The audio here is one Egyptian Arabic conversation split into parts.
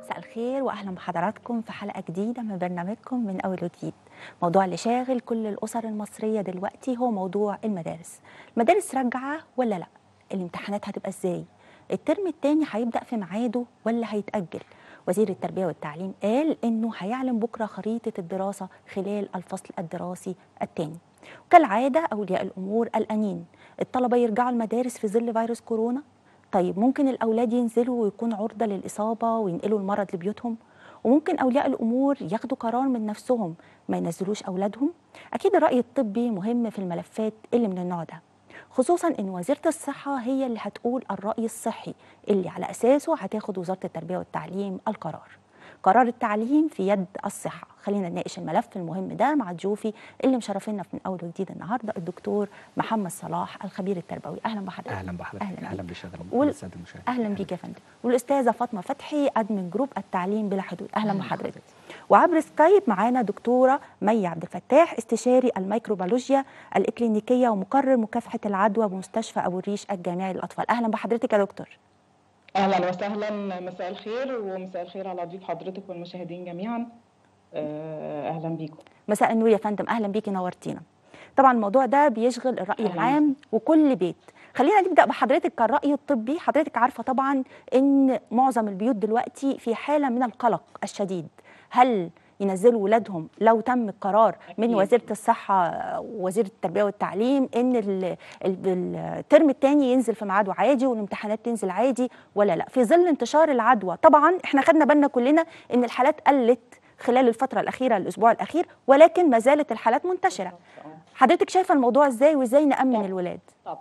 مساء الخير واهلا بحضراتكم في حلقه جديده من برنامجكم من اول وجديد موضوع اللي شاغل كل الاسر المصريه دلوقتي هو موضوع المدارس المدارس راجعه ولا لا الامتحانات هتبقى ازاي الترم الثاني هيبدا في ميعاده ولا هيتاجل وزير التربيه والتعليم قال انه هيعلن بكره خريطه الدراسه خلال الفصل الدراسي الثاني وكالعاده اولياء الامور قلقانين الطلبه يرجعوا المدارس في ظل فيروس كورونا طيب ممكن الاولاد ينزلوا ويكون عرضه للاصابه وينقلوا المرض لبيوتهم وممكن اولياء الامور ياخدوا قرار من نفسهم ما ينزلوش اولادهم اكيد الراي الطبي مهم في الملفات اللي من النوع ده خصوصا ان وزيره الصحه هي اللي هتقول الراي الصحي اللي على اساسه هتاخد وزاره التربيه والتعليم القرار قرار التعليم في يد الصحه خلينا نناقش الملف المهم ده مع ضيوفي اللي مشرفينا من اول وجديد النهارده الدكتور محمد صلاح الخبير التربوي اهلا بحضرتك اهلا بحضرتك أهلاً اهلا بيك. بشغل وال- الساده المشاهدين اهلا بيك يا فندم والاستاذه فاطمه فتحي ادمن جروب التعليم بلا حدود اهلا أهلاً بحضرتك بحضرتك. وعبر سكايب معانا دكتوره مي عبد الفتاح استشاري الميكروبيولوجيا الاكلينيكيه ومقرر مكافحه العدوى بمستشفى ابو الريش الجامعي للاطفال اهلا بحضرتك يا دكتور اهلا وسهلا مساء الخير ومساء الخير على ضيوف حضرتك والمشاهدين جميعا آه، اهلا بيكم مساء النور يا فندم اهلا بيكي نورتينا طبعا الموضوع ده بيشغل الراي أهلاً العام وكل بيت خلينا نبدا بحضرتك كالراي الطبي حضرتك عارفه طبعا ان معظم البيوت دلوقتي في حاله من القلق الشديد هل ينزلوا ولادهم لو تم القرار من أكيد. وزيره الصحه وزيره التربيه والتعليم ان ال- ال- الترم الثاني ينزل في ميعاده عادي والامتحانات تنزل عادي ولا لا في ظل انتشار العدوى طبعا احنا خدنا بالنا كلنا ان الحالات قلت خلال الفتره الاخيره الاسبوع الاخير ولكن ما زالت الحالات منتشره آه. حضرتك شايفه الموضوع ازاي وازاي نامن طب. الولاد طب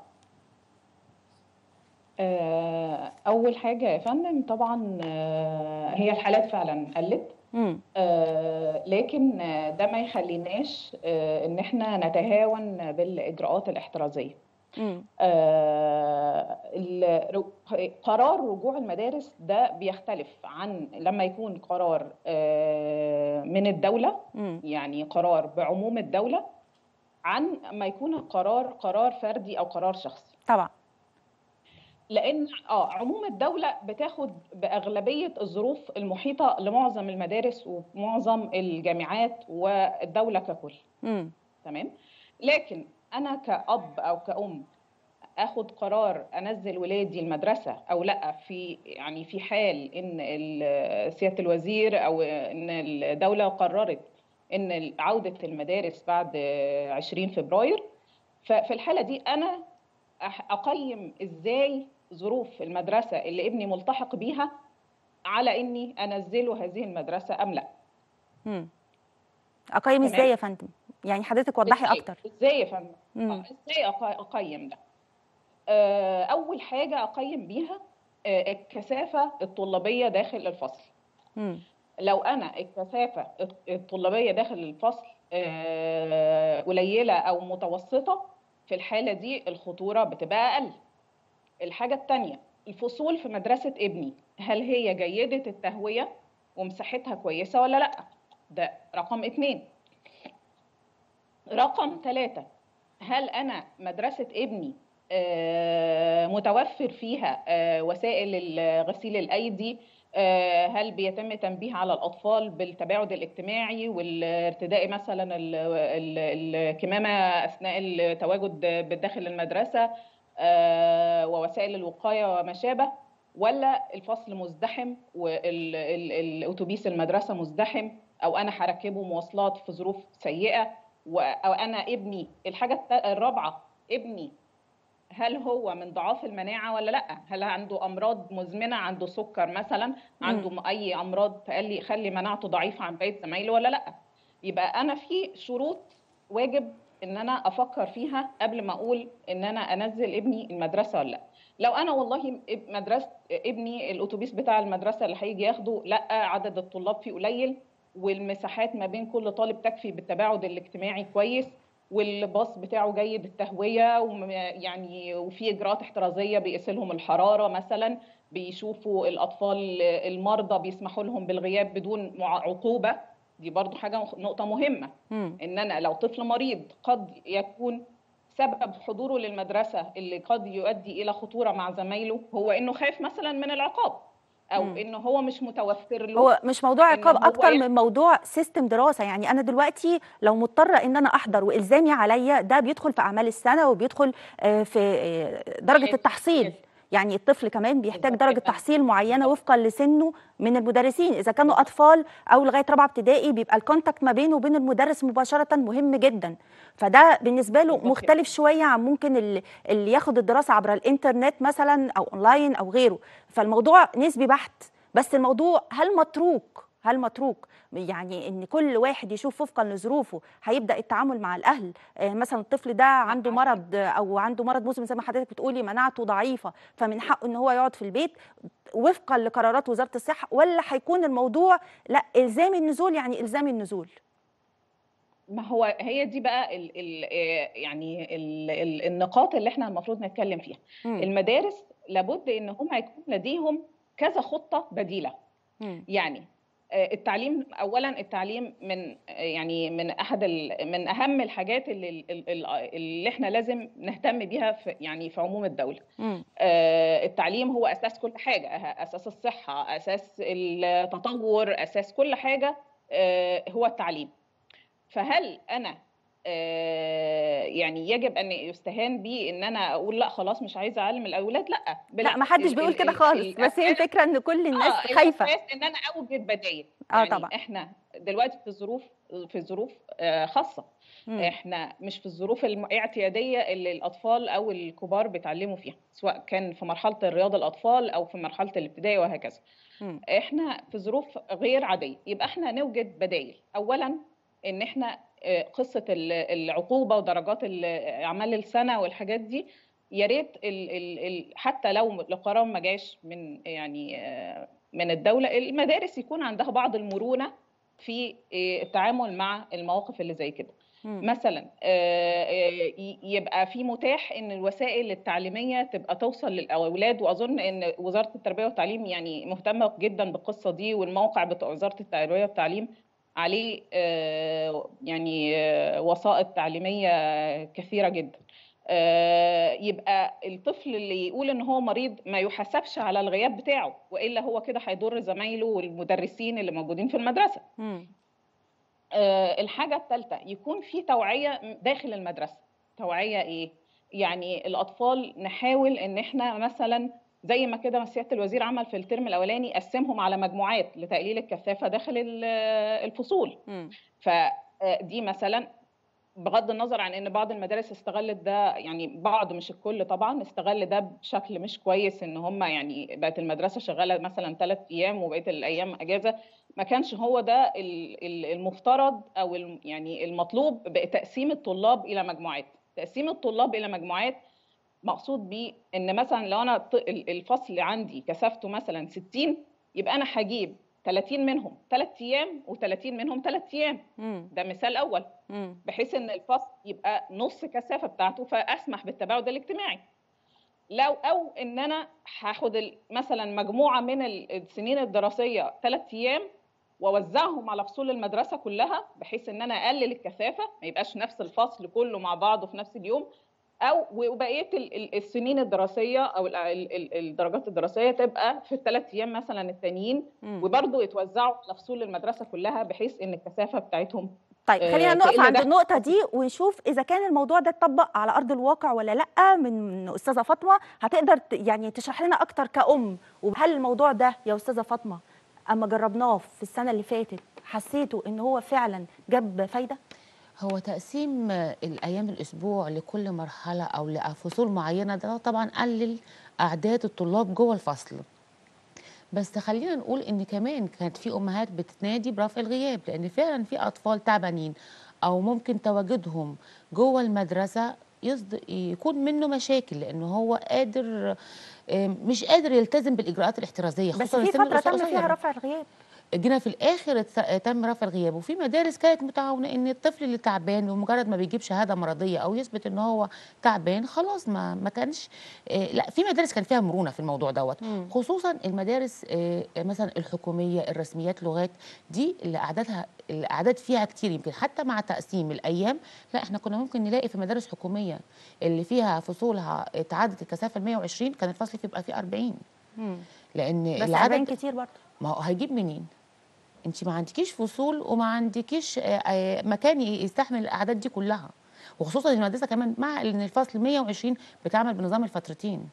آه، اول حاجه يا فندم طبعا آه، هي الحالات فعلا قلت امم آه، لكن آه، ده ما يخليناش آه، ان احنا نتهاون بالاجراءات الاحترازيه امم آه، ال- قرار رجوع المدارس ده بيختلف عن لما يكون قرار آه، من الدولة امم يعني قرار بعموم الدولة عن ما يكون القرار قرار فردي أو قرار شخصي طبعا لأن اه عموم الدولة بتاخد بأغلبية الظروف المحيطة لمعظم المدارس ومعظم الجامعات والدولة ككل امم تمام لكن انا كأب او كأم اخد قرار انزل ولادي المدرسه او لا في يعني في حال ان ال- سياده الوزير او ان الدوله قررت ان عوده المدارس بعد 20 فبراير ففي الحاله دي انا أح- اقيم ازاي ظروف المدرسه اللي ابني ملتحق بيها على اني انزله هذه المدرسه ام لا امم اقيم تمام. ازاي يا فندم يعني حضرتك وضحي إزاي؟ اكتر ازاي يا فندم مم. آه، ازاي أق- اقيم ده آه، اول حاجه اقيم بيها آه، الكثافه الطلابيه داخل الفصل امم لو انا الكثافه الطلابيه داخل الفصل آه، قليله او متوسطه في الحاله دي الخطوره بتبقى اقل الحاجه الثانيه الفصول في مدرسه ابني هل هي جيده التهويه ومساحتها كويسه ولا لا ده رقم اتنين رقم ثلاثة هل أنا مدرسة ابني آه، متوفر فيها آه، وسائل ال- غسيل الأيدي آه، هل بيتم تنبيه على الأطفال بالتباعد الاجتماعي والارتداء مثلا ال- ال- الكمامة أثناء التواجد بداخل المدرسة آه، ووسائل الوقاية وما شابه ولا الفصل مزدحم والأتوبيس المدرسة مزدحم أو أنا هركبه مواصلات في ظروف سيئة و- أو أنا ابني الحاجة الت- الرابعة ابني هل هو من ضعاف المناعة ولا لا هل عنده أمراض مزمنة عنده سكر مثلا عنده م- أي أمراض تقلي خلي مناعته ضعيفة عن بقية زمايله ولا لا يبقى أنا في شروط واجب ان انا افكر فيها قبل ما اقول ان انا انزل ابني المدرسه ولا لا لو انا والله اب- مدرسه ابني الاتوبيس بتاع المدرسه اللي هيجي ياخده لا عدد الطلاب فيه قليل والمساحات ما بين كل طالب تكفي بالتباعد الاجتماعي كويس والباص بتاعه جيد التهويه وم- يعني وفي اجراءات احترازيه بيقيس لهم الحراره مثلا بيشوفوا الاطفال المرضى بيسمحوا لهم بالغياب بدون مع- عقوبه دي برضو حاجه نقطه مهمه مم. ان انا لو طفل مريض قد يكون سبب حضوره للمدرسه اللي قد يؤدي الى خطوره مع زمايله هو انه خايف مثلا من العقاب او مم. ان هو مش متوفر له هو مش موضوع إن عقاب هو اكتر يح- من موضوع سيستم دراسه يعني انا دلوقتي لو مضطره ان انا احضر والزامي عليا ده بيدخل في اعمال السنه وبيدخل آه، في آه، درجه Yes, التحصيل yes. يعني الطفل كمان بيحتاج بالظبط درجه كده. تحصيل معينه وفقا لسنه من المدرسين اذا كانوا اطفال او لغايه رابعه ابتدائي بيبقى الكونتاكت ما بينه وبين المدرس مباشره مهم جدا فده بالنسبه له بالظبط كده. مختلف شويه عن ممكن اللي, اللي ياخد الدراسه عبر الانترنت مثلا او اونلاين او غيره فالموضوع نسبي بحت بس الموضوع هل متروك هل متروك يعني ان كل واحد يشوف وفقا لظروفه هيبدا التعامل مع الاهل آه، مثلا الطفل ده عنده مرض آه، او عنده مرض مزمن زي ما حضرتك بتقولي مناعته ضعيفه فمن حقه ان هو يقعد في البيت وفقا لقرارات وزاره الصحه ولا هيكون الموضوع لا الزام النزول يعني الزام النزول ما هو هي دي بقى ال ال يعني ال ال النقاط اللي احنا المفروض نتكلم فيها مم. المدارس لابد ان هم يكون لديهم كذا خطة بديلة مم. يعني آه، التعليم اولا التعليم من آه، يعني من احد ال- من اهم الحاجات اللي ال- ال- اللي احنا لازم نهتم بيها في يعني في عموم الدولة مم. آه، التعليم هو اساس كل حاجه أه- اساس الصحه اساس التطور اساس كل حاجه آه، هو التعليم فهل انا آه، يعني يجب ان يستهان بي ان انا اقول لا خلاص مش عايزه اعلم الاولاد لا لا بالعكس ما حدش ال- بيقول ال- كده ال- خالص بس هي الأساس- الفكره ان كل الناس اه خايفه الاساس ان انا اوجد بدائل اه يعني طبعا احنا دلوقتي في ظروف في ظروف آه، خاصه مم. احنا مش في الظروف الاعتياديه اللي الاطفال او الكبار بيتعلموا فيها سواء كان في مرحله الرياض الاطفال او في مرحله الابتدائي وهكذا مم. احنا في ظروف غير عاديه يبقى احنا نوجد بدائل اولا ان احنا آه، قصه ال- العقوبه ودرجات ال- اعمال السنه والحاجات دي يا ريت ال- ال- ال- حتى لو القرار ما جاش من يعني آه، من الدوله المدارس يكون عندها بعض المرونه في آه، التعامل مع المواقف اللي زي كده مم. مثلا آه، آه، ي- يبقى في متاح ان الوسائل التعليميه تبقى توصل للاولاد واظن ان وزاره التربيه والتعليم يعني مهتمه جدا بالقصه دي والموقع بتاع وزاره التربيه والتعليم عليه آه، يعني آه، وسائط تعليميه كثيره جدا آه، يبقى الطفل اللي يقول ان هو مريض ما يحاسبش على الغياب بتاعه والا هو كده هيضر زمايله والمدرسين اللي موجودين في المدرسه مم. آه، الحاجة الثالثة يكون في توعية داخل المدرسة توعية إيه؟ يعني الأطفال نحاول إن إحنا مثلا زي ما كده سيادة الوزير عمل في الترم الأولاني قسمهم على مجموعات لتقليل الكثافة داخل ال- الفصول مم. فدي مثلا بغض النظر عن ان بعض المدارس استغلت ده يعني بعض مش الكل طبعا استغل ده بشكل مش كويس ان هم يعني بقت المدرسه شغاله مثلا ثلاث ايام وبقيه الايام اجازه ما كانش هو ده ال- ال- المفترض او الم- يعني المطلوب بتقسيم الطلاب الى مجموعات تقسيم الطلاب الى مجموعات مقصود بيه ان مثلا لو انا الط- ال- الفصل عندي كثافته مثلا 60 يبقى انا هجيب 30 منهم 3 ايام و30 منهم 3 ايام مم. ده مثال اول مم. بحيث ان الفصل يبقى نص كثافه بتاعته فاسمح بالتباعد الاجتماعي لو او ان انا هاخد ال- مثلا مجموعه من ال- السنين الدراسيه ثلاث ايام واوزعهم على فصول المدرسه كلها بحيث ان انا اقلل الكثافه ما يبقاش نفس الفصل كله مع بعضه في نفس اليوم او وبقيه ال- ال- السنين الدراسيه او ال- ال- ال- الدرجات الدراسيه تبقى في الثلاث ايام مثلا التانيين مم. وبرضه يتوزعوا على فصول المدرسه كلها بحيث ان الكثافه بتاعتهم طيب آه، خلينا نقف تقل عند ده. النقطة دي ونشوف إذا كان الموضوع ده اتطبق على أرض الواقع ولا لأ من أستاذة فاطمة هتقدر ت- يعني تشرح لنا أكتر كأم وهل الموضوع ده يا أستاذة فاطمة أما جربناه في السنة اللي فاتت حسيتوا إن هو فعلا جاب فايدة؟ هو تقسيم الايام الاسبوع لكل مرحله او لفصول معينه ده طبعا قلل اعداد الطلاب جوه الفصل بس خلينا نقول ان كمان كانت في امهات بتنادي برفع الغياب لان فعلا في اطفال تعبانين او ممكن تواجدهم جوه المدرسه يصد... يكون منه مشاكل لانه هو قادر آه، مش قادر يلتزم بالاجراءات الاحترازيه بس خصوصا في السن فترة تم القصير. فيها رفع الغياب جينا في الاخر اتس- تم رفع الغياب وفي مدارس كانت متعاونه ان الطفل اللي تعبان ومجرد ما بيجيب شهاده مرضيه او يثبت ان هو تعبان خلاص ما ما كانش آه، لا في مدارس كان فيها مرونه في الموضوع دوت مم. خصوصا المدارس آه، مثلا الحكوميه الرسميات لغات دي اللي اعدادها الاعداد فيها كتير يمكن حتى مع تقسيم الايام لا احنا كنا ممكن نلاقي في مدارس حكوميه اللي فيها فصولها اتعدت الكثافه ل 120 كان الفصل يبقى فيه 40 لان بس 40 العدد كتير برضه ما هو هيجيب منين انت ما عندكيش فصول وما عندكيش آه، آه، مكان يستحمل الاعداد دي كلها وخصوصا المدرسه كمان مع ان الفصل 120 بتعمل بنظام الفترتين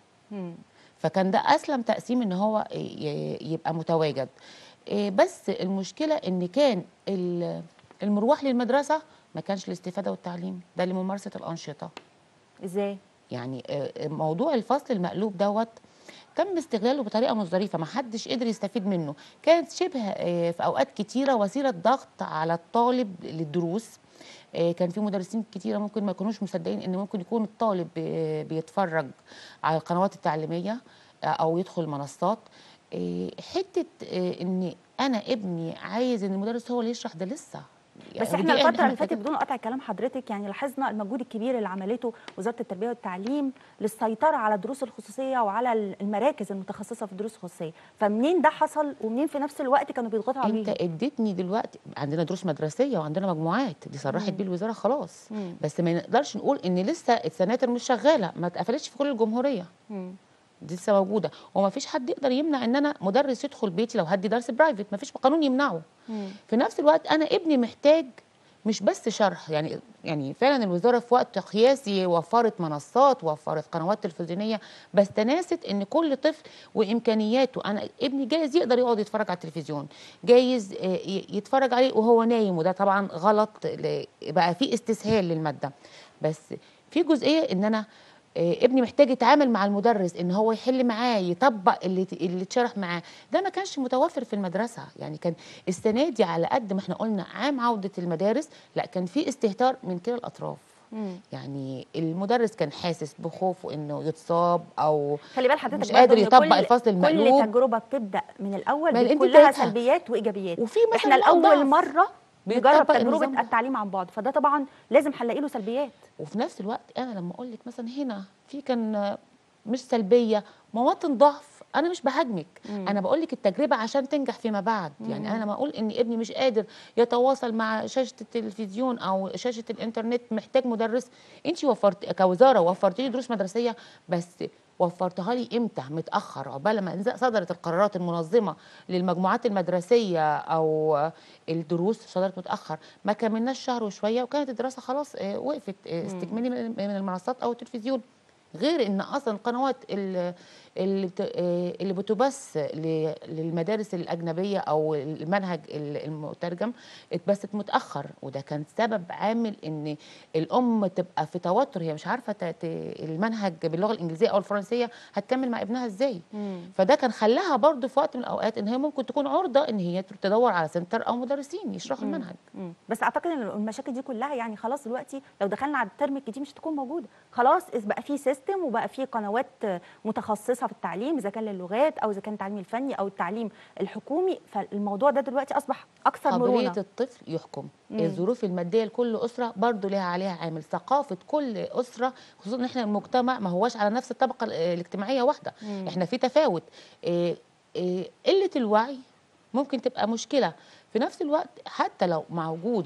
فكان ده اسلم تقسيم ان هو ي- يبقى متواجد إيه بس المشكله ان كان ال- المروح للمدرسه ما كانش الاستفاده والتعليم ده لممارسه الانشطه ازاي يعني آه، موضوع الفصل المقلوب دوت تم استغلاله بطريقه مش ظريفه ما حدش قدر يستفيد منه كانت شبه آه، في اوقات كتيره وسيله ضغط على الطالب للدروس آه، كان في مدرسين كتيره ممكن ما يكونوش مصدقين ان ممكن يكون الطالب آه، بيتفرج على القنوات التعليميه آه، او يدخل منصات آه، حته آه، ان انا ابني عايز ان المدرس هو اللي يشرح ده لسه بس ودي احنا الفتره اللي محتاجين- فاتت بدون قطع كلام حضرتك يعني لاحظنا المجهود الكبير اللي عملته وزاره التربيه والتعليم للسيطره على الدروس الخصوصيه وعلى المراكز المتخصصه في الدروس الخصوصيه فمنين ده حصل ومنين في نفس الوقت كانوا بيضغطوا انت عليهم اديتني دلوقتي عندنا دروس مدرسيه وعندنا مجموعات دي صرحت بيه الوزاره خلاص مم. بس ما نقدرش نقول ان لسه السناتر مش شغاله ما اتقفلتش في كل الجمهوريه مم. دي لسه موجوده وما فيش حد يقدر يمنع ان انا مدرس يدخل بيتي لو هدي درس برايفت ما فيش قانون يمنعه مم. في نفس الوقت انا ابني محتاج مش بس شرح يعني يعني فعلا الوزاره في وقت قياسي وفرت منصات وفرت قنوات تلفزيونيه بس تناست ان كل طفل وامكانياته انا ابني جايز يقدر يقعد يتفرج على التلفزيون جايز آه، ي- يتفرج عليه وهو نايم وده طبعا غلط ل- بقى في استسهال للماده بس في جزئيه ان انا آه، ابني محتاج يتعامل مع المدرس ان هو يحل معاه يطبق اللي اللي اتشرح معاه ده ما كانش متوفر في المدرسه يعني كان السنه دي على قد ما احنا قلنا عام عوده المدارس لا كان في استهتار من كلا الاطراف مم. يعني المدرس كان حاسس بخوفه انه يتصاب او خلي بال حضرتك مش برضه قادر إن يطبق كل- الفصل المقلوب. كل تجربه بتبدا من الاول ما بيكون أنت لها بدايتها. سلبيات وايجابيات وفي مثلا احنا نقط ضعف. لاول مره بيطبق نجرب النظام تجربه ده. التعليم عن بعد فده طبعا لازم هنلاقي له سلبيات وفي نفس الوقت انا لما اقول لك مثلا هنا في كان مش سلبيه مواطن ضعف انا مش بهاجمك مم. انا بقول لك التجربه عشان تنجح فيما بعد يعني انا لما اقول ان ابني مش قادر يتواصل مع شاشه التلفزيون او شاشه الانترنت محتاج مدرس انت وفرت كوزاره وفرت لي دروس مدرسيه بس وفرتها لي امتى متاخر عقبال ما إنزا- صدرت القرارات المنظمه للمجموعات المدرسيه او الدروس صدرت متاخر ما كملناش شهر وشويه وكانت الدراسه خلاص آه، وقفت آه، استكمالي من من المنصات او التلفزيون غير ان اصلا القنوات ال- اللي بت- آه، اللي بتبث ل- للمدارس الاجنبيه او المنهج ال- المترجم اتبثت متاخر وده كان سبب عامل ان الام تبقى في توتر هي مش عارفه ت- ت- المنهج باللغه الانجليزيه او الفرنسيه هتكمل مع ابنها ازاي فده كان خلاها برضو في وقت من الاوقات ان هي ممكن تكون عرضه ان هي تدور على سنتر او مدرسين يشرحوا المنهج مم. بس اعتقد ان المشاكل دي كلها يعني خلاص دلوقتي لو دخلنا على الترم الجديد مش هتكون موجوده خلاص بقى في سيستم وبقى في قنوات متخصصه في التعليم اذا كان للغات او اذا كان التعليم الفني او التعليم الحكومي فالموضوع ده دلوقتي اصبح اكثر قابليه مرونه الطفل يحكم مم. الظروف الماديه لكل اسره برضو لها عليها عامل ثقافه كل اسره خصوصا ان احنا المجتمع ما هواش على نفس الطبقه ال- الاجتماعيه واحده مم. احنا في تفاوت إيه إيه قله الوعي ممكن تبقى مشكله في نفس الوقت حتى لو مع وجود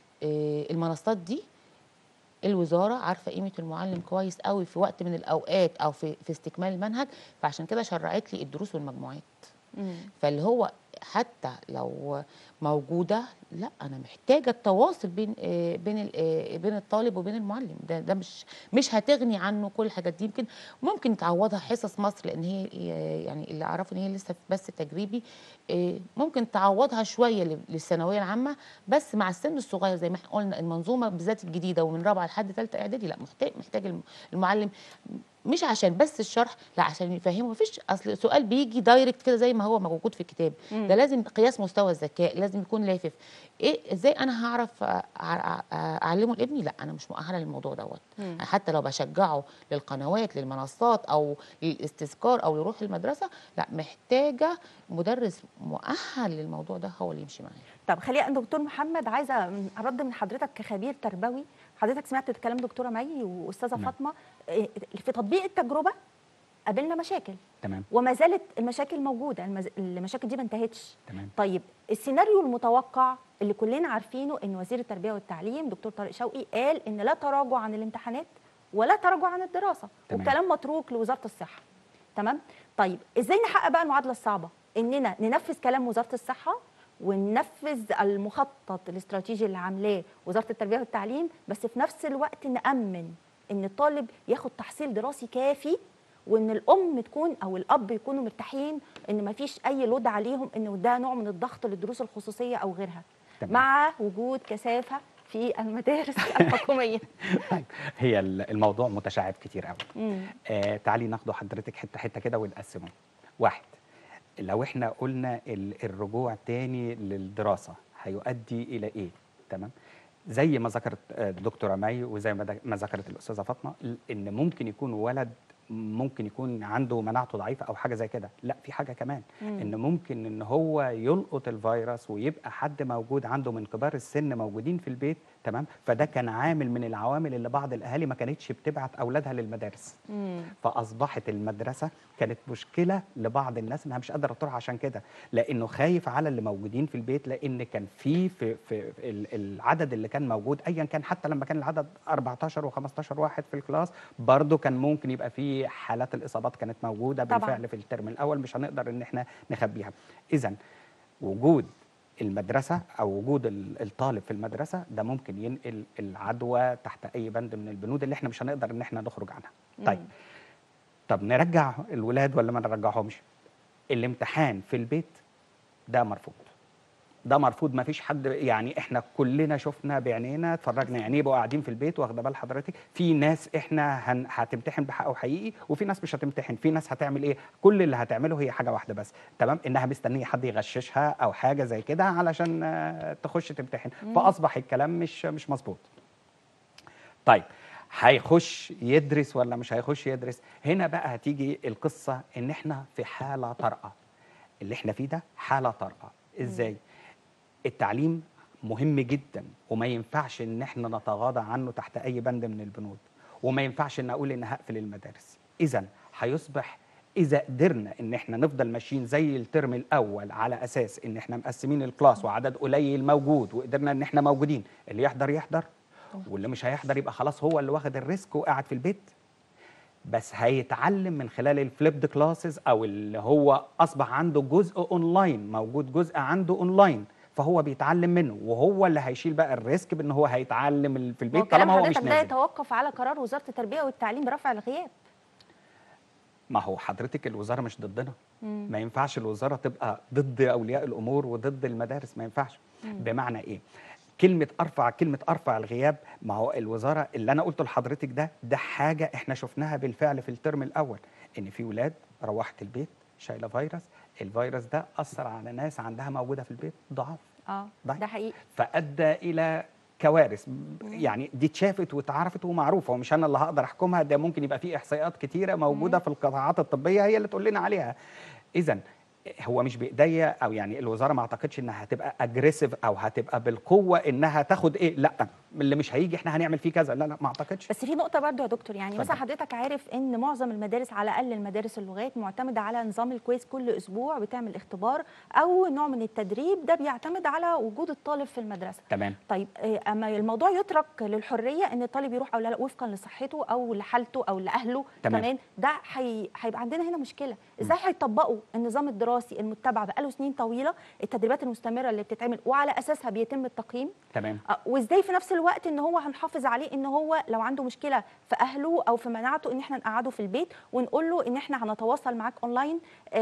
إيه المنصات دي الوزاره عارفه قيمه المعلم كويس قوي في وقت من الاوقات او في في استكمال المنهج فعشان كده شرعت لي الدروس والمجموعات مم. فاللي هو حتى لو موجوده لا انا محتاجه التواصل بين آه، بين ال- آه، بين الطالب وبين المعلم ده ده مش مش هتغني عنه كل الحاجات دي يمكن ممكن تعوضها حصص مصر لان هي آه، يعني اللي اعرفه ان هي لسه بس تجريبي آه، ممكن تعوضها شويه لل- للثانويه العامه بس مع السن الصغير زي ما احنا قلنا المنظومه بالذات الجديده ومن رابعه لحد ثالثه اعدادي لا محتاج محتاج الم- المعلم مش عشان بس الشرح لا عشان يفهمه مفيش اصل سؤال بيجي دايركت كده زي ما هو موجود في الكتاب مم. ده لازم قياس مستوى الذكاء لازم يكون لافف ايه ازاي انا هعرف أ- أ- أ- اعلمه لابني لا انا مش مؤهله للموضوع دوت مم. حتى لو بشجعه للقنوات للمنصات او للاستذكار او يروح المدرسه لا محتاجه مدرس مؤهل للموضوع ده هو اللي يمشي معاه طب خلينا دكتور محمد عايزه رد من حضرتك كخبير تربوي حضرتك سمعت كلام دكتوره مي واستاذه نعم. فاطمه إيه، في تطبيق التجربه قابلنا مشاكل تمام وما زالت المشاكل موجوده المز... المشاكل دي ما انتهتش تمام طيب السيناريو المتوقع اللي كلنا عارفينه ان وزير التربيه والتعليم دكتور طارق شوقي قال ان لا تراجع عن الامتحانات ولا تراجع عن الدراسه تمام. والكلام متروك لوزاره الصحه تمام طيب ازاي نحقق بقى المعادله الصعبه اننا ننفذ كلام وزاره الصحه وننفذ المخطط الاستراتيجي اللي عاملاه وزاره التربيه والتعليم بس في نفس الوقت نامن ان الطالب ياخد تحصيل دراسي كافي وان الام تكون او الاب يكونوا مرتاحين ان ما فيش اي لود عليهم انه ده نوع من الضغط للدروس الخصوصيه او غيرها تمام. مع وجود كثافه في المدارس الحكوميه طيب هي ال- الموضوع متشعب كتير قوي مم. آه تعالي ناخده حضرتك حته حته كده ونقسمه واحد لو احنا قلنا ال- الرجوع تاني للدراسه هيؤدي الى ايه تمام زي ما ذكرت آه، الدكتوره مي وزي ما د- ما ذكرت الاستاذه فاطمه ال- ان ممكن يكون ولد ممكن يكون عنده مناعته ضعيفه او حاجه زي كده لا في حاجه كمان مم. ان ممكن ان هو يلقط الفيروس ويبقى حد موجود عنده من كبار السن موجودين في البيت تمام فده كان عامل من العوامل اللي بعض الاهالي ما كانتش بتبعت اولادها للمدارس مم. فاصبحت المدرسه كانت مشكله لبعض الناس انها مش قادره تروح عشان كده لانه خايف على اللي موجودين في البيت لان كان في في, في ال- العدد اللي كان موجود ايا كان حتى لما كان العدد 14 و15 واحد في الكلاس برضه كان ممكن يبقى في حالات الاصابات كانت موجوده طبعاً. بالفعل في الترم الاول مش هنقدر ان احنا نخبيها اذا وجود المدرسة أو وجود ال- الطالب في المدرسة ده ممكن ينقل العدوى تحت أي بند من البنود اللي احنا مش هنقدر إن احنا نخرج عنها. طيب مم. طب نرجع الولاد ولا ما نرجعهمش؟ الامتحان في البيت ده مرفوض. ده مرفوض ما فيش حد يعني احنا كلنا شفنا بعينينا اتفرجنا يعني يبقوا قاعدين في البيت واخده بال حضرتك في ناس احنا هن هتمتحن بحقه حقيقي وفي ناس مش هتمتحن في ناس هتعمل ايه كل اللي هتعمله هي حاجه واحده بس تمام انها مستنيه حد يغششها او حاجه زي كده علشان آه، تخش تمتحن فاصبح الكلام مش مش مظبوط طيب هيخش يدرس ولا مش هيخش يدرس هنا بقى هتيجي القصه ان احنا في حاله طارئه اللي احنا فيه ده حاله طارئه ازاي التعليم مهم جدا وما ينفعش ان احنا نتغاضى عنه تحت اي بند من البنود وما ينفعش ان اقول ان هقفل المدارس اذا هيصبح اذا قدرنا ان احنا نفضل ماشيين زي الترم الاول على اساس ان احنا مقسمين الكلاس وعدد قليل موجود وقدرنا ان احنا موجودين اللي يحضر يحضر واللي مش هيحضر يبقى خلاص هو اللي واخد الريسك وقاعد في البيت بس هيتعلم من خلال الفليبد كلاسز او اللي هو اصبح عنده جزء اونلاين موجود جزء عنده اونلاين فهو بيتعلم منه وهو اللي هيشيل بقى الريسك بان هو هيتعلم ال- في هو البيت كلام طالما هو مش حضرتك ده نازل يتوقف على قرار وزاره التربيه والتعليم برفع الغياب ما هو حضرتك الوزاره مش ضدنا مم. ما ينفعش الوزاره تبقى ضد اولياء الامور وضد المدارس ما ينفعش بمعنى ايه كلمه ارفع كلمه ارفع الغياب ما هو الوزاره اللي انا قلته لحضرتك ده ده حاجه احنا شفناها بالفعل في الترم الاول ان في ولاد روحت البيت شايله فيروس الفيروس ده اثر على ناس عندها موجوده في البيت ضعاف اه ضعيف. ده حقيقي فادى الى كوارث يعني دي اتشافت واتعرفت ومعروفه ومش انا اللي هقدر احكمها ده ممكن يبقى في احصائيات كتيره موجوده في القطاعات الطبيه هي اللي تقول لنا عليها اذا هو مش بايديا او يعني الوزاره ما اعتقدش انها هتبقى اجريسيف او هتبقى بالقوه انها تاخد ايه لا اللي مش هيجي احنا هنعمل فيه كذا لا لا ما اعتقدش بس في نقطه برضو يا دكتور يعني مثلا اتفضل. حضرتك عارف ان معظم المدارس على الاقل المدارس اللغات معتمده على نظام الكويز كل اسبوع بتعمل اختبار او نوع من التدريب ده بيعتمد على وجود الطالب في المدرسه تمام طيب آه، اما الموضوع يترك للحريه ان الطالب يروح او لا لا وفقا لصحته او لحالته او لاهله تمام. كمان ده هي- هيبقى عندنا هنا مشكله ازاي هيطبقوا النظام الدراسي المتبع بقاله سنين طويله التدريبات المستمره اللي بتتعمل وعلى اساسها بيتم التقييم تمام آه، وازاي في نفس الوقت ان هو هنحافظ عليه ان هو لو عنده مشكله في اهله او في مناعته ان احنا نقعده في البيت ونقول له ان احنا هنتواصل معاك اونلاين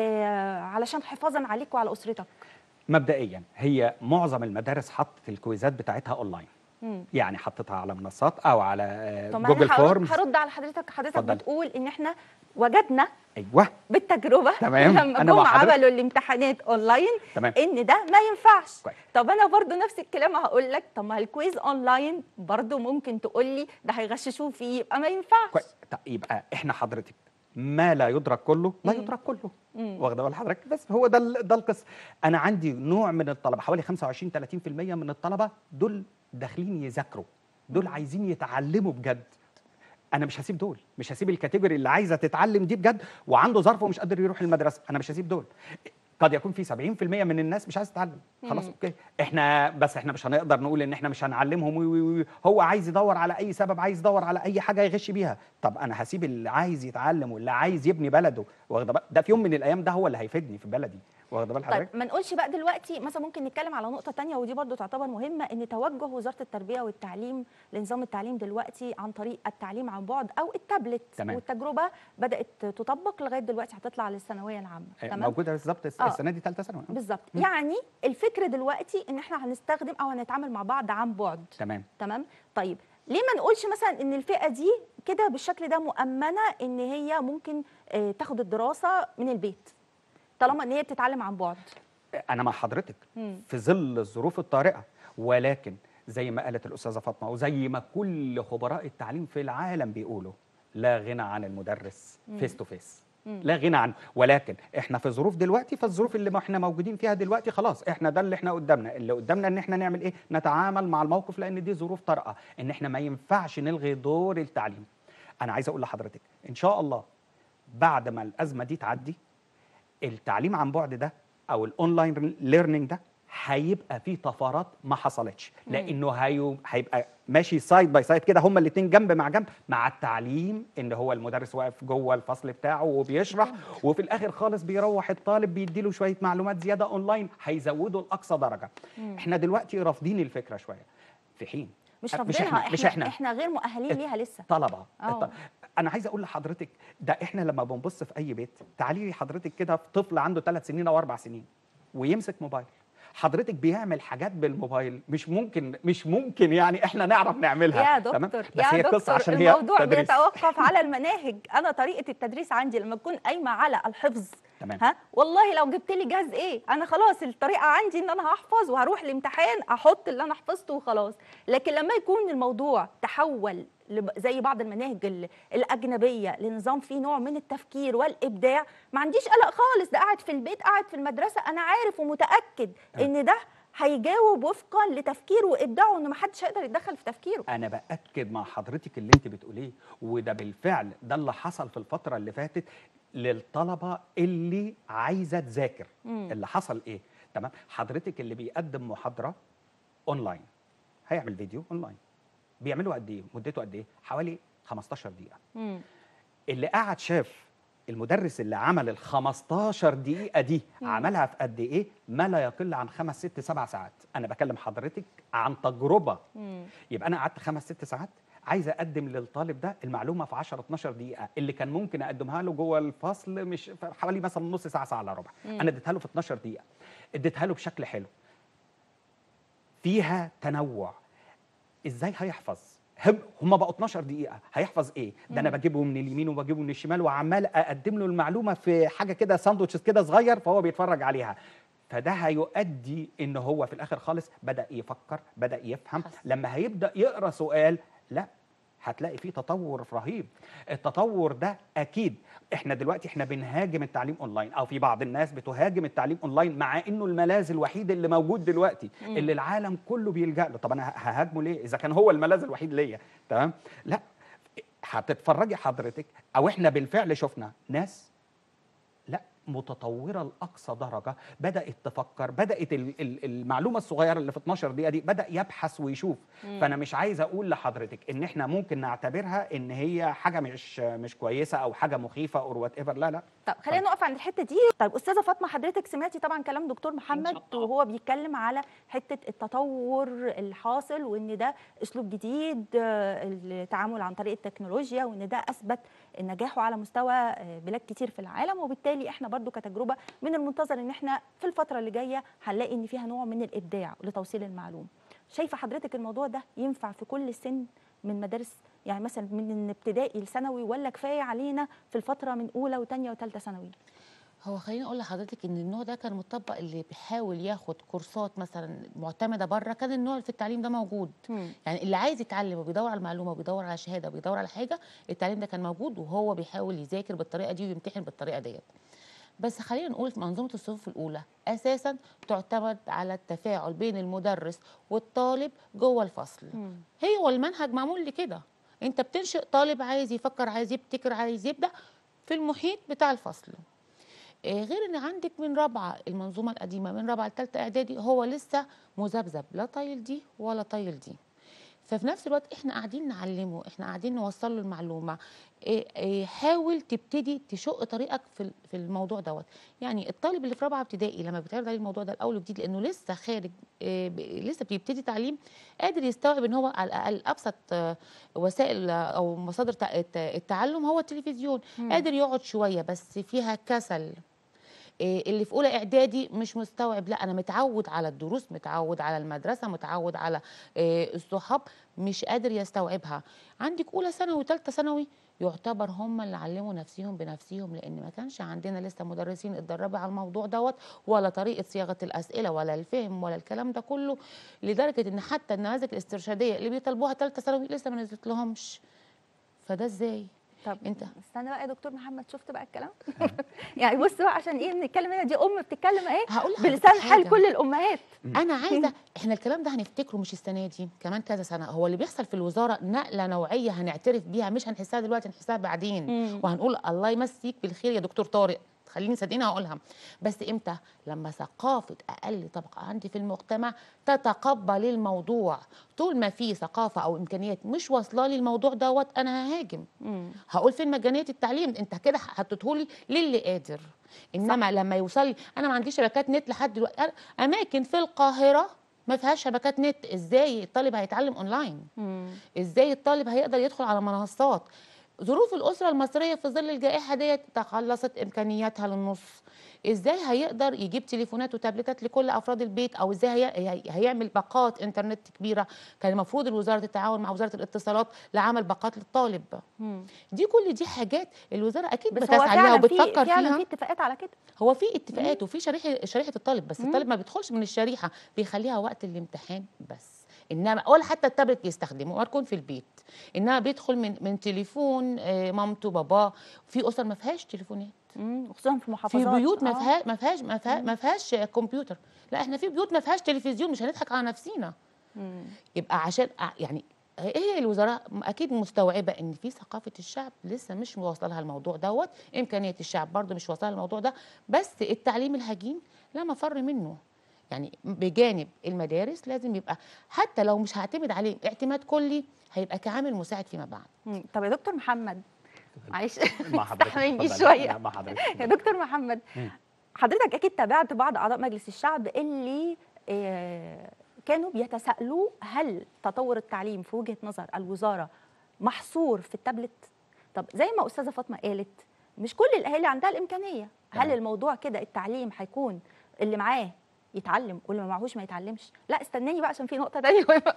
آه علشان حفاظا عليك وعلى اسرتك مبدئيا هي معظم المدارس حطت الكويزات بتاعتها اونلاين مم. يعني حطتها على منصات او على آه، طب ما جوجل انا هرد, فورمز هرد على حضرتك حضرتك اتفضل. بتقول ان احنا وجدنا ايوه بالتجربه تمام. لما أنا جم مع حضرتك. عملوا الامتحانات اونلاين تمام ان ده ما ينفعش كويس. طب انا برضو نفس الكلام هقول لك طب ما الكويز اونلاين برضو ممكن تقول لي ده هيغششوه فيه يبقى ما ينفعش كويس طيب يبقى احنا حضرتك ما لا يدرك كله لا مم. يدرك كله مم. واخده بال حضرتك بس هو ده ال- ده القصه انا عندي نوع من الطلبه حوالي 25 30% من الطلبه دول داخلين يذاكروا دول عايزين يتعلموا بجد انا مش هسيب دول مش هسيب الكاتيجوري اللي عايزه تتعلم دي بجد وعنده ظرف ومش قادر يروح المدرسه انا مش هسيب دول قد يكون في 70% من الناس مش عايز تتعلم خلاص اوكي احنا بس احنا مش هنقدر نقول ان احنا مش هنعلمهم وي وي وي. هو عايز يدور على اي سبب عايز يدور على اي حاجه يغش بيها طب انا هسيب اللي عايز يتعلم واللي عايز يبني بلده واخده بال- ده في يوم من الايام ده هو اللي هيفيدني في بلدي واخده بال طيب حضرتك ما نقولش بقى دلوقتي مثلا ممكن نتكلم على نقطة تانية ودي برضو تعتبر مهمة ان توجه وزارة التربية والتعليم لنظام التعليم دلوقتي عن طريق التعليم عن بعد او التابلت تمام. والتجربة بدأت تطبق لغاية دلوقتي هتطلع للثانوية العامة آه، موجوده بالظبط الس- آه. السنه دي ثالثه ثانوي آه. بالظبط مم. يعني الفكر دلوقتي ان احنا هنستخدم او هنتعامل مع بعض عن بعد تمام تمام طيب ليه ما نقولش مثلا ان الفئه دي كده بالشكل ده مؤمنه ان هي ممكن آه، تاخد الدراسه من البيت طالما ان هي بتتعلم عن بعد انا مع حضرتك مم. في ظل الظروف الطارئه ولكن زي ما قالت الاستاذه فاطمه وزي ما كل خبراء التعليم في العالم بيقولوا لا غنى عن المدرس فيس تو فيس لا غنى عنه ولكن احنا في ظروف دلوقتي فالظروف اللي ما احنا موجودين فيها دلوقتي خلاص احنا ده اللي احنا قدامنا اللي قدامنا ان احنا نعمل ايه نتعامل مع الموقف لان دي ظروف طارئه ان احنا ما ينفعش نلغي دور التعليم انا عايز اقول لحضرتك ان شاء الله بعد ما الازمه دي تعدي التعليم عن بعد ده او الاونلاين ليرنينج ده هيبقى فيه طفرات ما حصلتش لانه هي... هيبقى ماشي سايد باي سايد كده هما الاثنين جنب مع جنب مع التعليم ان هو المدرس واقف جوه الفصل بتاعه وبيشرح وفي الاخر خالص بيروح الطالب بيديله شويه معلومات زياده اونلاين هيزودوا لاقصى درجه احنا دلوقتي رافضين الفكره شويه في حين مش مش رافضينها احنا احنا مش احنا احنا غير مؤهلين ليها لسه طلبه آه. الط- انا عايز اقول لحضرتك ده احنا لما بنبص في اي بيت تعالي لي حضرتك كده في طفل عنده ثلاث سنين او اربع سنين ويمسك موبايل حضرتك بيعمل حاجات بالموبايل مش ممكن مش ممكن يعني احنا نعرف نعملها يا تمام؟ دكتور بس يا هي دكتور قصه عشان هي الموضوع تدريس بيتوقف على المناهج انا طريقه التدريس عندي لما تكون قايمه على الحفظ تمام. ها والله لو جبت لي جهاز ايه انا خلاص الطريقه عندي ان انا هحفظ وهروح الامتحان احط اللي انا حفظته وخلاص لكن لما يكون الموضوع تحول لب- زي بعض المناهج ال- الاجنبيه لنظام فيه نوع من التفكير والابداع ما عنديش قلق خالص ده قاعد في البيت قاعد في المدرسه انا عارف ومتاكد ان ده هيجاوب وفقا لتفكيره وابداعه ان ما حدش هيقدر يتدخل في تفكيره انا باكد مع حضرتك اللي انت بتقوليه وده بالفعل ده اللي حصل في الفتره اللي فاتت للطلبه اللي عايزه تذاكر اللي حصل ايه تمام حضرتك اللي بيقدم محاضره اونلاين هيعمل فيديو اونلاين بيعملوا قد ايه مدته قد ايه حوالي 15 دقيقه مم. اللي قعد شاف المدرس اللي عمل ال 15 دقيقة دي عملها في قد إيه؟ ما لا يقل عن خمس ست سبع ساعات، أنا بكلم حضرتك عن تجربة مم. يبقى أنا قعدت خمس ست ساعات عايز أقدم للطالب ده المعلومة في 10 12 دقيقة اللي كان ممكن أقدمها له جوه الفصل مش في حوالي مثلا نص ساعة ساعة إلا ربع، أنا اديتها له في 12 دقيقة اديتها له بشكل حلو فيها تنوع ازاي هيحفظ هم هم بقوا 12 دقيقه هيحفظ ايه ده انا بجيبه من اليمين وبجيبه من الشمال وعمال اقدم له المعلومه في حاجه كده ساندوتشز كده صغير فهو بيتفرج عليها فده هيؤدي ان هو في الاخر خالص بدا يفكر بدا يفهم حصل. لما هيبدا يقرا سؤال لا هتلاقي فيه تطور رهيب التطور ده اكيد احنا دلوقتي احنا بنهاجم التعليم اونلاين او في بعض الناس بتهاجم التعليم اونلاين مع انه الملاذ الوحيد اللي موجود دلوقتي اللي العالم كله بيلجا له طب انا ههاجمه ليه اذا كان هو الملاذ الوحيد ليا تمام لا هتتفرجي حضرتك او احنا بالفعل شفنا ناس لا متطوره لاقصى درجه بدات تفكر بدات ال- ال- المعلومه الصغيره اللي في 12 دقيقه دي بدا يبحث ويشوف فانا مش عايز اقول لحضرتك ان احنا ممكن نعتبرها ان هي حاجه مش مش كويسه او حاجه مخيفه اور وات ايفر لا لا طب خلينا نقف عند الحته دي طيب استاذه فاطمه حضرتك سمعتي طبعا كلام دكتور محمد الله. وهو بيتكلم على حته التطور الحاصل وان ده اسلوب جديد آه، التعامل عن طريق التكنولوجيا وان ده اثبت نجاحه على مستوى آه، بلاد كتير في العالم وبالتالي احنا برضو كتجربه من المنتظر ان احنا في الفتره اللي جايه هنلاقي ان فيها نوع من الابداع لتوصيل المعلومه شايفه حضرتك الموضوع ده ينفع في كل سن من مدارس يعني مثلا من ابتدائي لثانوي ولا كفايه علينا في الفتره من اولى وثانيه وثالثه ثانوي هو خليني اقول لحضرتك ان النوع ده كان مطبق اللي بيحاول ياخد كورسات مثلا معتمده بره كان النوع في التعليم ده موجود مم. يعني اللي عايز يتعلم وبيدور على المعلومه وبيدور على شهاده وبيدور على حاجه التعليم ده كان موجود وهو بيحاول يذاكر بالطريقه دي ويمتحن بالطريقه ديت بس خلينا نقول في منظومه الصفوف الاولى اساسا تعتمد على التفاعل بين المدرس والطالب جوه الفصل مم. هي والمنهج معمول لكده انت بتنشئ طالب عايز يفكر عايز يبتكر عايز يبدع في المحيط بتاع الفصل آه، غير ان عندك من رابعه المنظومه القديمه من رابعه لثالثه اعدادي هو لسه مذبذب لا طايل دي ولا طايل دي ففي نفس الوقت احنا قاعدين نعلمه احنا قاعدين نوصل له المعلومه إيه إيه حاول تبتدي تشق طريقك في ال- في الموضوع دوت يعني الطالب اللي في رابعه ابتدائي لما بيتعرض عليه الموضوع ده الاول وجديد لانه لسه خارج إيه ب- لسه بيبتدي تعليم قادر يستوعب ان هو على الاقل ابسط آه، وسائل آه، او مصادر تع- الت- التعلم هو التلفزيون قادر يقعد شويه بس فيها كسل إيه اللي في اولى اعدادي مش مستوعب لا انا متعود على الدروس متعود على المدرسه متعود على إيه الصحاب مش قادر يستوعبها عندك اولى ثانوي وثالثه ثانوي يعتبر هم اللي علموا نفسهم بنفسهم لان ما كانش عندنا لسه مدرسين اتدربوا على الموضوع دوت ولا طريقه صياغه الاسئله ولا الفهم ولا الكلام ده كله لدرجه ان حتى النماذج الاسترشاديه اللي بيطلبوها ثالثه ثانوي لسه ما نزلت لهمش فده ازاي طب انت استنى بقى يا دكتور محمد شفت بقى الكلام يعني بص بقى عشان ايه بنتكلم هنا دي ام بتتكلم اهي هقول لحضرتك بلسان حال حاجة. كل الامهات انا عايزه احنا الكلام ده هنفتكره مش السنه دي كمان كذا سنه هو اللي بيحصل في الوزاره نقله نوعيه هنعترف بيها مش هنحسها دلوقتي هنحسها بعدين مم. وهنقول الله يمسيك بالخير يا دكتور طارق خليني صدقيني هقولها بس امتى لما ثقافه اقل طبقه عندي في المجتمع تتقبل الموضوع طول ما في ثقافه او امكانيات مش واصله لي الموضوع دوت انا ههاجم مم. هقول فين مجانيه التعليم انت كده حطيتهولي للي قادر انما صح. لما يوصل لي انا ما عنديش شبكات نت لحد دلوقتي أنا- اماكن في القاهره ما فيهاش شبكات نت ازاي الطالب هيتعلم اونلاين مم. ازاي الطالب هيقدر يدخل على منصات ظروف الاسره المصريه في ظل الجائحه ديت تقلصت امكانياتها للنص ازاي هيقدر يجيب تليفونات وتابلتات لكل افراد البيت او ازاي هي... هي- هيعمل باقات انترنت كبيره كان المفروض الوزاره تتعاون مع وزاره الاتصالات لعمل باقات للطالب مم. دي كل دي حاجات الوزاره اكيد بس هو بتسعى لها فعلا في وبتفكر فعلا فيها في اتفاقات على كده هو في اتفاقات وفي شريحه شريحه الطالب بس الطالب ما بيدخلش من الشريحه بيخليها وقت الامتحان بس انما ولا حتى التابلت يستخدمه ما تكون في البيت انما بيدخل من من تليفون آه، مامته باباه في اسر ما فيهاش تليفونات مم. وخصوصا في محافظات في بيوت ما آه. فيهاش ما فيهاش ما فيهاش ما فيهاش كمبيوتر لا احنا في بيوت ما فيهاش تلفزيون مش هنضحك على نفسينا مم. يبقى عشان ع- يعني هي الوزراء اكيد مستوعبه ان في ثقافه الشعب لسه مش واصله لها الموضوع دوت امكانيه الشعب برضه مش واصله لها الموضوع ده بس التعليم الهجين لا مفر منه يعني بجانب المدارس لازم يبقى حتى لو مش هعتمد عليه اعتماد كلي هيبقى كعامل مساعد فيما بعد مم. طب يا دكتور محمد معلش مع حضرتك استحملني اتفضل. شويه لا، مع حضرتك يا اتفضل. دكتور محمد مم. حضرتك اكيد تابعت بعض اعضاء مجلس الشعب اللي آه، كانوا بيتساءلوا هل تطور التعليم في وجهه نظر الوزاره محصور في التابلت طب زي ما استاذه فاطمه قالت مش كل الاهالي عندها الامكانيه هل تمام. الموضوع كده التعليم هيكون اللي معاه يتعلم واللي ما معهوش ما يتعلمش لا استناني بقى عشان في نقطه تانية مهمه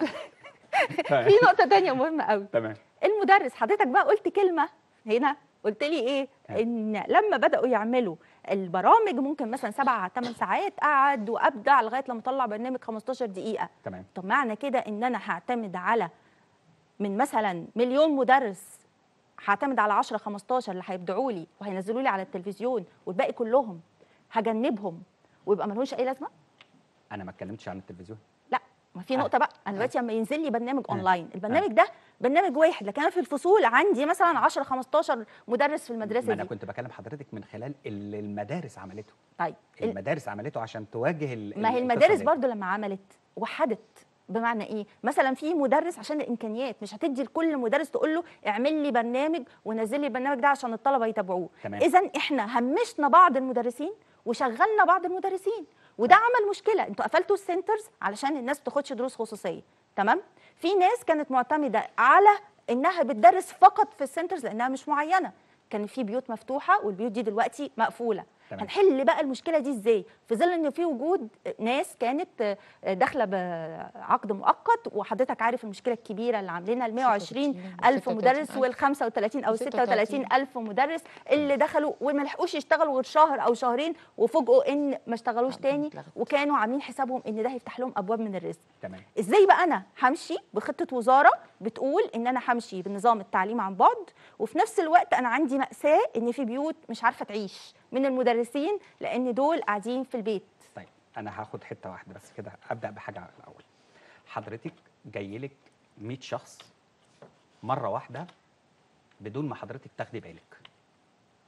في نقطه تانية مهمه قوي تمام المدرس حضرتك بقى قلت كلمه هنا قلت لي ايه أيوة. ان لما بداوا يعملوا البرامج ممكن مثلا سبع ثمان ساعات قعد وابدع لغايه لما طلع برنامج 15 دقيقه تمام طب معنى كده ان انا هعتمد على من مثلا مليون مدرس هعتمد على 10 15 اللي هيبدعوا لي وهينزلوا لي على التلفزيون والباقي كلهم هجنبهم ويبقى ملهوش اي لازمه انا ما اتكلمتش عن التلفزيون لا ما في آه. نقطه بقى انا دلوقتي لما ينزل لي برنامج آه. اونلاين البرنامج ده برنامج واحد لكن انا في الفصول عندي مثلا 10 15 مدرس في المدرسه ما انا دي كنت بكلم حضرتك من خلال اللي المدارس عملته طيب ال- المدارس عملته عشان تواجه ال- ما هي القصة المدارس دي. برضو لما عملت وحدت بمعنى ايه مثلا في مدرس عشان الامكانيات مش هتدي لكل مدرس تقول له اعمل لي برنامج ونزل لي البرنامج ده عشان الطلبه يتابعوه تمام. اذا احنا همشنا بعض المدرسين وشغلنا بعض المدرسين وده عمل مشكله انتوا قفلتوا السنترز علشان الناس تاخدش دروس خصوصيه تمام في ناس كانت معتمده على انها بتدرس فقط في السنترز لانها مش معينه كان في بيوت مفتوحه والبيوت دي دلوقتي مقفوله تمام. هنحل بقى المشكله دي ازاي في ظل ان في وجود ناس كانت داخله بعقد مؤقت وحضرتك عارف المشكله الكبيره اللي عاملينها ال 120 الف مدرس وال 35 او 36 الف مدرس اللي دخلوا وما لحقوش يشتغلوا غير شهر او شهرين وفوجئوا ان ما اشتغلوش آه، تاني اتلغت. وكانوا عاملين حسابهم ان ده هيفتح لهم ابواب من الرزق تمام ازاي بقى انا همشي بخطه وزاره بتقول ان انا همشي بنظام التعليم عن بعد وفي نفس الوقت انا عندي ماساه ان في بيوت مش عارفه تعيش من المدرسين لان دول قاعدين في البيت طيب انا هاخد حته واحده بس كده ابدا بحاجه على الاول حضرتك جاي لك 100 شخص مره واحده بدون ما حضرتك تاخدي بالك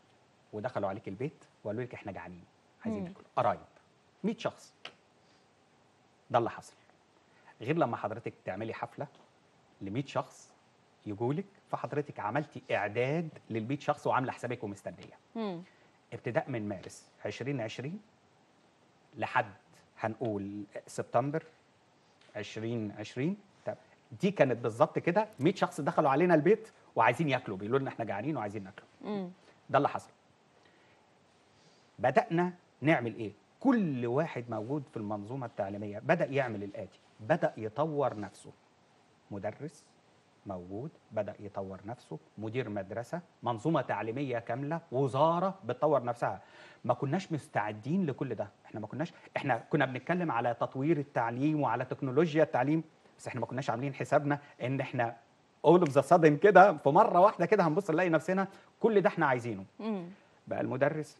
ودخلوا عليك البيت وقالوا لك احنا جعانين عايزين مم. ناكل قرايب 100 شخص ده اللي حصل غير لما حضرتك تعملي حفله ل 100 شخص يجوا لك فحضرتك عملتي اعداد لل 100 شخص وعامله حسابك ومستنيه مم. ابتداء من مارس 2020 لحد هنقول سبتمبر 2020 طب دي كانت بالظبط كده 100 شخص دخلوا علينا البيت وعايزين ياكلوا بيقولوا لنا احنا جعانين وعايزين ناكل مم. ده اللي حصل بدأنا نعمل ايه كل واحد موجود في المنظومة التعليمية بدأ يعمل الآتي بدأ يطور نفسه مدرس موجود بدأ يطور نفسه مدير مدرسة منظومة تعليمية كاملة وزارة بتطور نفسها ما كناش مستعدين لكل ده احنا ما كناش احنا كنا بنتكلم على تطوير التعليم وعلى تكنولوجيا التعليم بس احنا ما كناش عاملين حسابنا ان احنا اول اوف ذا sudden كده في مره واحده كده هنبص نلاقي نفسنا كل ده احنا عايزينه مم. بقى المدرس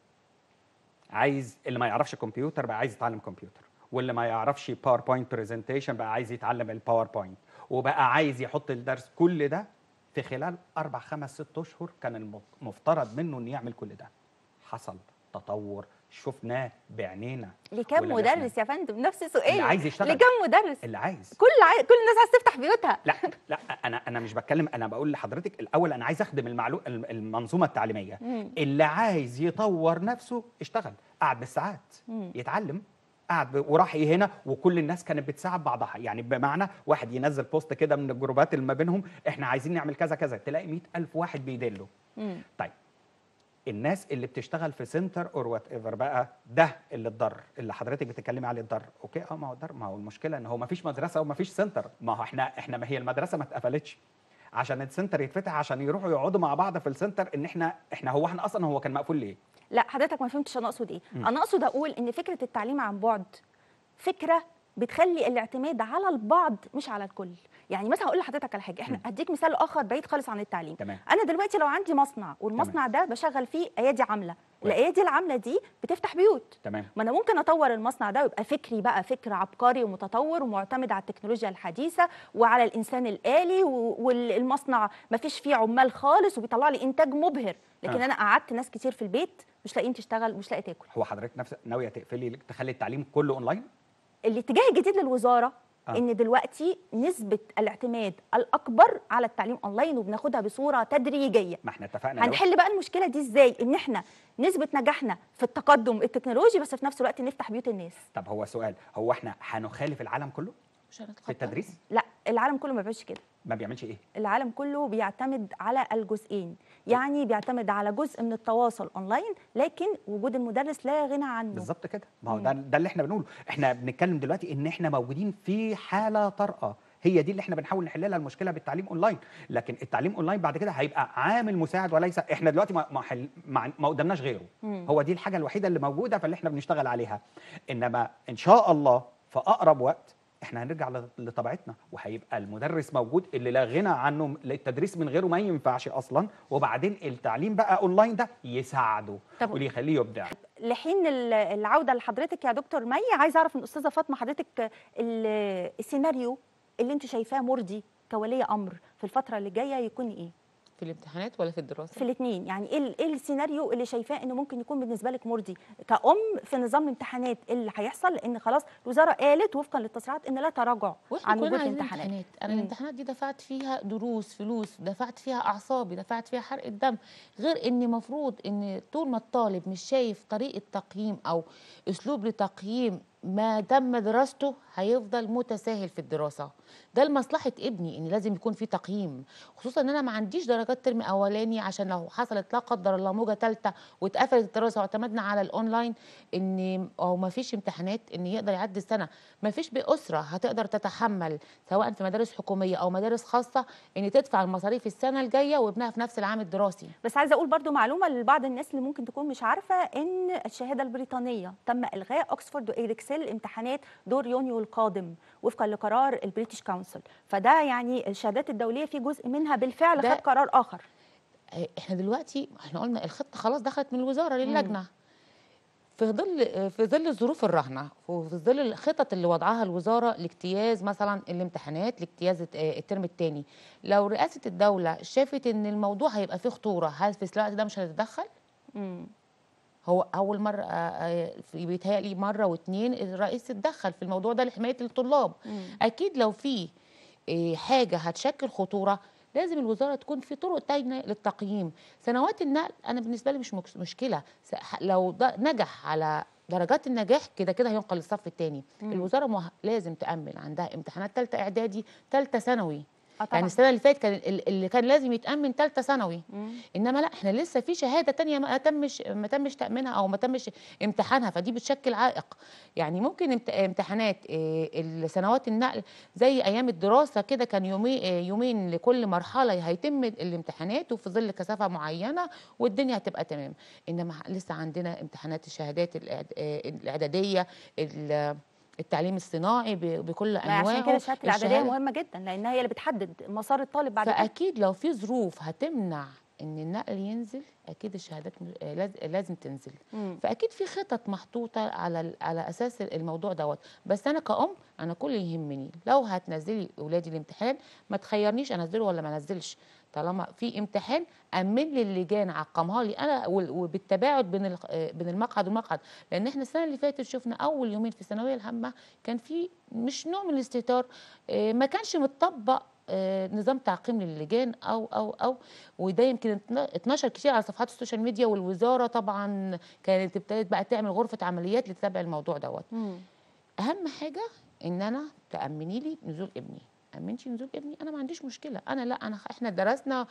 عايز اللي ما يعرفش كمبيوتر بقى عايز يتعلم كمبيوتر واللي ما يعرفش باوربوينت برزنتيشن بقى عايز يتعلم الباوربوينت وبقى عايز يحط الدرس كل ده في خلال اربع خمس ست اشهر كان المفترض منه انه يعمل كل ده حصل تطور شفناه بعينينا لكام ولمسنا. مدرس يا فندم نفس سؤالي اللي عايز يشتغل لكام مدرس اللي عايز كل عاي... كل الناس عايز تفتح بيوتها لا لا انا انا مش بتكلم انا بقول لحضرتك الاول انا عايز اخدم المعلو... المنظومه التعليميه مم. اللي عايز يطور نفسه اشتغل قعد بالساعات مم. يتعلم قعد ب- وراح إيه هنا وكل الناس كانت بتساعد بعضها يعني بمعنى واحد ينزل بوست كده من الجروبات اللي ما بينهم احنا عايزين نعمل كذا كذا تلاقي مئة ألف واحد بيدله مم. طيب الناس اللي بتشتغل في سنتر اور وات ايفر بقى ده اللي اتضر اللي حضرتك بتتكلمي عليه اتضر اوكي اه ما هو اتضر ما هو المشكله ان هو ما فيش مدرسه وما فيش سنتر ما هو احنا احنا ما هي المدرسه ما اتقفلتش عشان السنتر يتفتح عشان يروحوا يقعدوا مع بعض في السنتر ان احنا احنا هو احنا اصلا هو كان مقفول ليه لا حضرتك ما فهمتش انا اقصد ايه مم. انا اقصد اقول ان فكره التعليم عن بعد فكره بتخلي الاعتماد على البعض مش على الكل يعني مثلا هقول لحضرتك على حاجه احنا مم. هديك مثال اخر بعيد خالص عن التعليم تمام انا دلوقتي لو عندي مصنع والمصنع ده بشغل فيه ايادي عامله الايادي العامله دي بتفتح بيوت تمام ما انا ممكن اطور المصنع ده ويبقى فكري بقى فكر عبقري ومتطور ومعتمد على التكنولوجيا الحديثه وعلى الانسان الالي و- والمصنع ما فيش فيه عمال خالص وبيطلع لي انتاج مبهر لكن آه. انا قعدت ناس كتير في البيت مش لاقيين تشتغل مش لاقي تاكل هو حضرتك نفس ناويه تقفلي تخلي التعليم كله اونلاين الاتجاه الجديد للوزاره آه. ان دلوقتي نسبه الاعتماد الاكبر على التعليم اونلاين وبناخدها بصوره تدريجيه ما احنا اتفقنا دلوقتي. هنحل بقى المشكله دي ازاي ان احنا نسبه نجاحنا في التقدم التكنولوجي بس في نفس الوقت نفتح بيوت الناس طب هو سؤال هو احنا هنخالف العالم كله مش هنتخطى. في التدريس لا العالم كله ما بيعملش كده ما بيعملش ايه العالم كله بيعتمد على الجزئين يعني بيعتمد على جزء من التواصل اونلاين لكن وجود المدرس لا غنى عنه بالظبط كده ما هو مم. ده ده اللي احنا بنقوله احنا بنتكلم دلوقتي ان احنا موجودين في حاله طارئه هي دي اللي احنا بنحاول نحل لها المشكله بالتعليم اونلاين لكن التعليم اونلاين بعد كده هيبقى عامل مساعد وليس احنا دلوقتي ما ما, حل ما, ما قدامناش غيره مم. هو دي الحاجه الوحيده اللي موجوده فاللي احنا بنشتغل عليها انما ان شاء الله في اقرب وقت احنا هنرجع ل- لطبيعتنا وهيبقى المدرس موجود اللي لا غنى عنه التدريس من غيره ما ينفعش اصلا وبعدين التعليم بقى اونلاين ده يساعده طب- واللي يخليه يبدع لحين ال- العوده لحضرتك يا دكتور مي عايزه اعرف من الاستاذه فاطمه حضرتك ال- السيناريو اللي انت شايفاه مرضي كولي امر في الفتره اللي جايه يكون ايه في الامتحانات ولا في الدراسه في الاثنين يعني ايه ال- ايه السيناريو اللي شايفاه انه ممكن يكون بالنسبه لك مرضي كأم في نظام الامتحانات اللي هيحصل لان خلاص الوزاره قالت وفقا للتصريحات ان لا تراجع واحنا عن كلنا وجود عايزين امتحانات امتحانات انا مم. الامتحانات دي دفعت فيها دروس فلوس دفعت فيها اعصابي دفعت فيها حرق الدم غير ان مفروض ان طول ما الطالب مش شايف طريقه تقييم او اسلوب لتقييم ما تم دراسته هيفضل متساهل في الدراسه ده لمصلحه ابني ان لازم يكون في تقييم خصوصا ان انا ما عنديش درجات ترم اولاني عشان لو حصلت لا قدر الله موجه ثالثه واتقفلت الدراسه واعتمدنا على الاونلاين ان او ما فيش امتحانات ان يقدر يعدي السنه ما فيش باسره هتقدر تتحمل سواء في مدارس حكوميه او مدارس خاصه ان تدفع المصاريف السنه الجايه وابنها في نفس العام الدراسي بس عايزه اقول برضو معلومه لبعض الناس اللي ممكن تكون مش عارفه ان الشهاده البريطانيه تم الغاء اوكسفورد وايركسيل امتحانات دور يونيو القادم وفقا لقرار البريتش كونسل فده يعني الشهادات الدوليه في جزء منها بالفعل ده- خد قرار اخر آه، احنا دلوقتي احنا قلنا الخطه خلاص دخلت من الوزاره للجنه في ظل في ظل الظروف الراهنه وفي ظل الخطط اللي وضعها الوزاره لاجتياز مثلا الامتحانات لاجتياز الت- آه، الترم الثاني لو رئاسه الدوله شافت ان الموضوع هيبقى فيه خطوره هل في الوقت ده مش هتتدخل مم. هو اول مره آه، آه، في- بيتهيألي مره واتنين الرئيس اتدخل في الموضوع ده لحمايه الطلاب مم. اكيد لو في آه، حاجه هتشكل خطوره لازم الوزاره تكون في طرق تانية للتقييم سنوات النقل انا بالنسبه لي مش مك- مشكله س- ح- لو ده نجح على درجات النجاح كده كده هينقل للصف الثاني مم. الوزاره مه... لازم تامن عندها امتحانات ثالثه اعدادي ثالثه ثانوي اه طبعا يعني السنه اللي فاتت كان ال- اللي كان لازم يتامن ثالثه ثانوي مم. انما لا احنا لسه في شهاده تانية ما تمش ما تمش تامينها او ما تمش امتحانها فدي بتشكل عائق يعني ممكن امت- امتحانات آه، السنوات النقل زي ايام الدراسه كده كان يومين يومين لكل مرحله هيتم الامتحانات وفي ظل كثافه معينه والدنيا هتبقى تمام انما لسه عندنا امتحانات الشهادات الإعد- آه، الاعداديه ال- التعليم الصناعي ب- بكل ما انواعه عشان كده شهاده الاعداديه الشهادة- مهمه جدا لانها هي اللي بتحدد مسار الطالب بعد كده فاكيد لو في ظروف هتمنع ان النقل ينزل اكيد الشهادات م- آه، لاز- لازم تنزل مم. فاكيد في خطط محطوطه على ال- على اساس الموضوع دوت بس انا كأم انا كل اللي يهمني لو هتنزلي اولادي الامتحان ما تخيرنيش انزله ولا ما انزلش طالما في امتحان امن لي اللجان عقمها لي انا وال- وبالتباعد بين ال- آه، بين المقعد والمقعد لان احنا السنه اللي فاتت شفنا اول يومين في الثانويه العامه كان في مش نوع من الاستهتار آه، ما كانش متطبق آه، نظام تعقيم للجان او او او وده يمكن اتن- اتنشر كتير على صفحات السوشيال ميديا والوزاره طبعا كانت ابتدت بقى تعمل غرفه عمليات لتتابع الموضوع دوت مم. اهم حاجه ان انا تامني لي نزول ابني امنتي نزول ابني انا ما عنديش مشكله انا لا انا احنا درسنا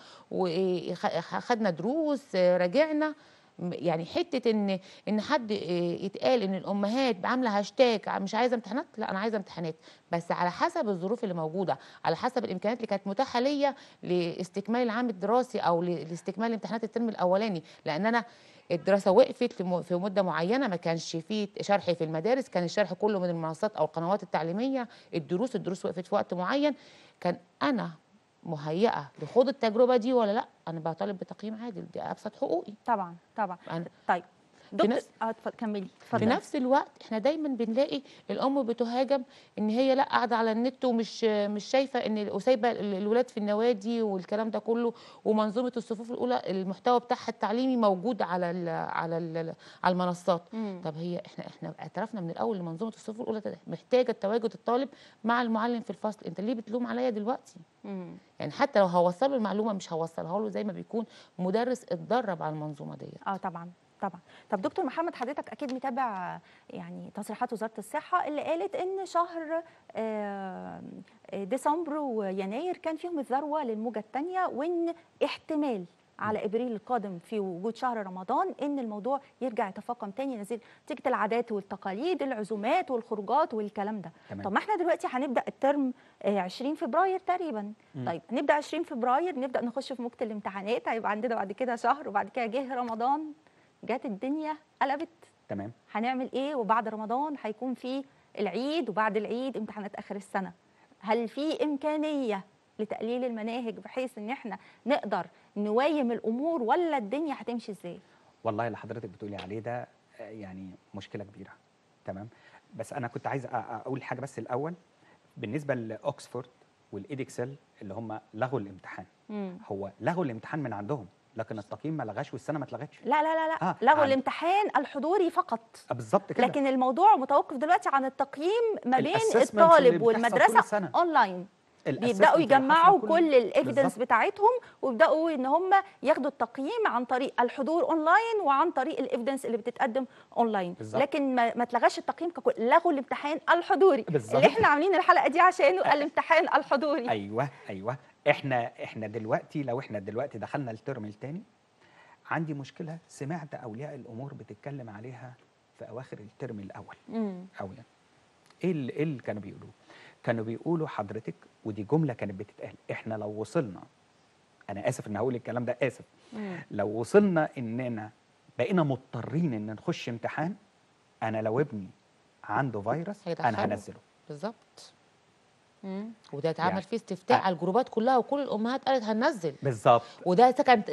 وخدنا دروس آه، راجعنا م- يعني حته ان ان حد آه، يتقال ان الامهات عامله هاشتاج مش عايزه امتحانات لا انا عايزه امتحانات بس على حسب الظروف اللي موجوده على حسب الامكانيات اللي كانت متاحه ليا لاستكمال العام الدراسي او ل- لاستكمال امتحانات الترم الاولاني لان انا الدراسه وقفت لم- في مده معينه ما كانش فيه شرح في المدارس كان الشرح كله من المنصات او القنوات التعليميه الدروس الدروس وقفت في وقت معين كان انا مهيئه لخوض التجربه دي ولا لا انا بطالب بتقييم عادل دي ابسط حقوقي طبعا طبعا أنا طيب دكتور نفس- اه اتفضل كملي في اتفضل نفس الوقت احنا دايما بنلاقي الام بتهاجم ان هي لا قاعده على النت ومش مش شايفه ان وسايبه ال- الولاد في النوادي والكلام ده كله ومنظومه الصفوف الاولى المحتوى بتاعها التعليمي موجود على ال على ال على المنصات مم. طب هي احنا احنا اعترفنا من الاول ان منظومه الصفوف الاولى ده محتاجه تواجد الطالب مع المعلم في الفصل انت ليه بتلوم عليا دلوقتي مم. يعني حتى لو هوصله المعلومه مش هوصلها له زي ما بيكون مدرس اتدرب على المنظومه ديت اه طبعا طبعا طب دكتور محمد حضرتك اكيد متابع يعني تصريحات وزاره الصحه اللي قالت ان شهر آه، آه، ديسمبر ويناير كان فيهم الذروه للموجه الثانيه وان احتمال على ابريل القادم في وجود شهر رمضان ان الموضوع يرجع يتفاقم تاني نتيجه نتيجة العادات والتقاليد العزومات والخروجات والكلام ده تمام. طب ما احنا دلوقتي هنبدا الترم آه، 20 فبراير تقريبا مم. طيب نبدا 20 فبراير نبدا نخش في موجه الامتحانات هيبقى عندنا بعد كده شهر وبعد كده جه رمضان جت الدنيا قلبت تمام هنعمل ايه وبعد رمضان هيكون في العيد وبعد العيد امتحانات اخر السنه هل في امكانيه لتقليل المناهج بحيث ان احنا نقدر نوايم الامور ولا الدنيا هتمشي ازاي والله اللي حضرتك بتقولي عليه ده آه، يعني مشكله كبيره تمام بس انا كنت عايز أ- أ- اقول حاجه بس الاول بالنسبه لاوكسفورد والايدكسل اللي هم لغوا الامتحان مم. هو لغوا الامتحان من عندهم لكن التقييم ما لغاش والسنه ما اتلغتش لا لا لا لا آه، لغوا عن- الامتحان الحضوري فقط آه، بالظبط كده لكن الموضوع متوقف دلوقتي عن التقييم ما بين الassessments اللي الطالب بتحصل طول والمدرسه السنة. اونلاين الassessment بيبداوا اللي يجمعوا حصل كل الايفيدنس بالظبط. بتاعتهم ويبداوا ان هم ياخدوا التقييم عن طريق الحضور اونلاين وعن طريق الايفيدنس اللي بتتقدم اونلاين بالظبط. لكن ما, ما اتلغاش التقييم ككل لغوا الامتحان الحضوري بالظبط. اللي احنا عاملين الحلقه دي عشانه الامتحان الحضوري ايوه ايوه احنا احنا دلوقتي لو احنا دلوقتي دخلنا الترم الثاني عندي مشكله سمعت اولياء الامور بتتكلم عليها في اواخر الترم الاول مم. او يعني ايه اللي, إيه اللي كانوا بيقولوه كانوا بيقولوا حضرتك ودي جمله كانت بتتقال احنا لو وصلنا انا اسف ان هقول الكلام ده اسف مم. لو وصلنا اننا بقينا مضطرين ان نخش امتحان انا لو ابني عنده فيروس انا هيدخله. هنزله بالظبط مم. وده اتعمل يعني- فيه استفتاء آه. على الجروبات كلها وكل الامهات قالت هننزل بالظبط وده كانت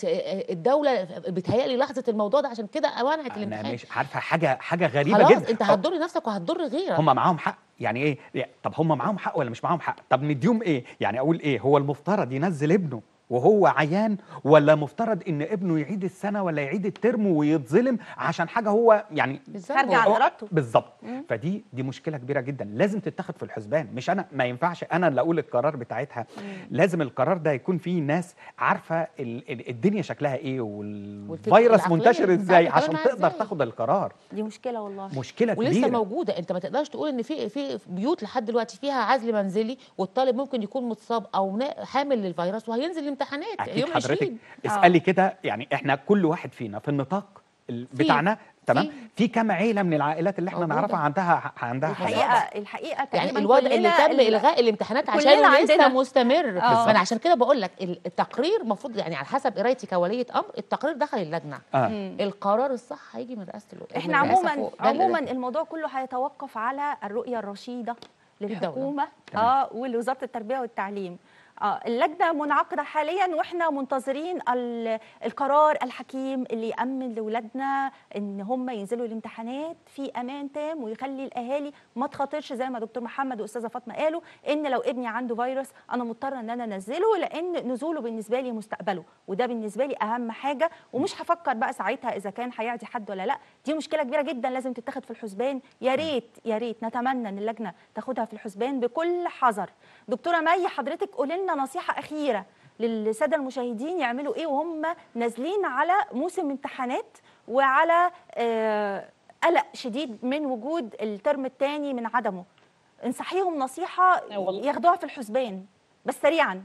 الدوله بتهيألي لاحظت الموضوع ده عشان كده منعت انا الامتحان مش عارفه حاجه حاجه غريبه خلاص جدا انت هتضر نفسك وهتضر غيرك هم معاهم حق يعني ايه يعني طب هم معاهم حق ولا مش معاهم حق طب نديهم ايه يعني اقول ايه هو المفترض ينزل ابنه وهو عيان ولا مفترض ان ابنه يعيد السنه ولا يعيد الترم ويتظلم عشان حاجه هو يعني بالظبط خارجة عن هو- ارادته بالظبط مم. فدي دي مشكله كبيره جدا لازم تتاخد في الحسبان مش انا ما ينفعش انا اللي اقول القرار بتاعتها لازم القرار ده يكون فيه ناس عارفه ال- ال- الدنيا شكلها ايه والفكر والفيروس العقلية منتشر بتاعته ازاي كمان عشان عاملة تقدر إزاي. تاخد القرار دي مشكله والله مشكله ولسه كبيره موجوده انت ما تقدرش تقول ان في في بيوت لحد دلوقتي فيها عزل منزلي والطالب ممكن يكون متصاب او نا- حامل للفيروس وهينزل الامتحانات اكيد يوم حضرتك 20 اسالي كده يعني احنا كل واحد فينا في النطاق ال- في- بتاعنا تمام في. في كام عيله من العائلات اللي احنا موجودة. نعرفها عندها عندها حاجات الحقيقه الحقيقه يعني تقريباً الوضع اللي كلنا تم ال- الغاء الامتحانات كلنا عشانه لسه عندنا. مستمر آه. فانا عشان كده بقول لك ال- التقرير المفروض يعني على حسب قرايتي كوليه امر التقرير دخل اللجنه آه. مم. القرار الصح هيجي من رئاسه الو- احنا من الرئاسة عموما فوق. ده اللي- عموما الموضوع كله هيتوقف على الرؤيه الرشيده للحكومه تمام. اه ولوزاره التربيه والتعليم اه اللجنه منعقده حاليا واحنا منتظرين ال- القرار الحكيم اللي يامن لاولادنا ان هم ينزلوا الامتحانات في امان تام ويخلي الاهالي ما تخاطرش زي ما دكتور محمد واستاذه فاطمه قالوا ان لو ابني عنده فيروس انا مضطره ان انا انزله لان نزوله بالنسبه لي مستقبله وده بالنسبه لي اهم حاجه ومش هفكر بقى ساعتها اذا كان هيعدي حد ولا لا دي مشكله كبيره جدا لازم تتاخد في الحسبان يا ريت يا ريت نتمنى ان اللجنه تاخدها في الحسبان بكل حذر دكتوره مي حضرتك قولي لنا نصيحه اخيره للساده المشاهدين يعملوا ايه وهم نازلين على موسم امتحانات وعلى آه، قلق شديد من وجود الترم الثاني من عدمه انصحيهم نصيحه والله. ياخدوها في الحسبان بس سريعا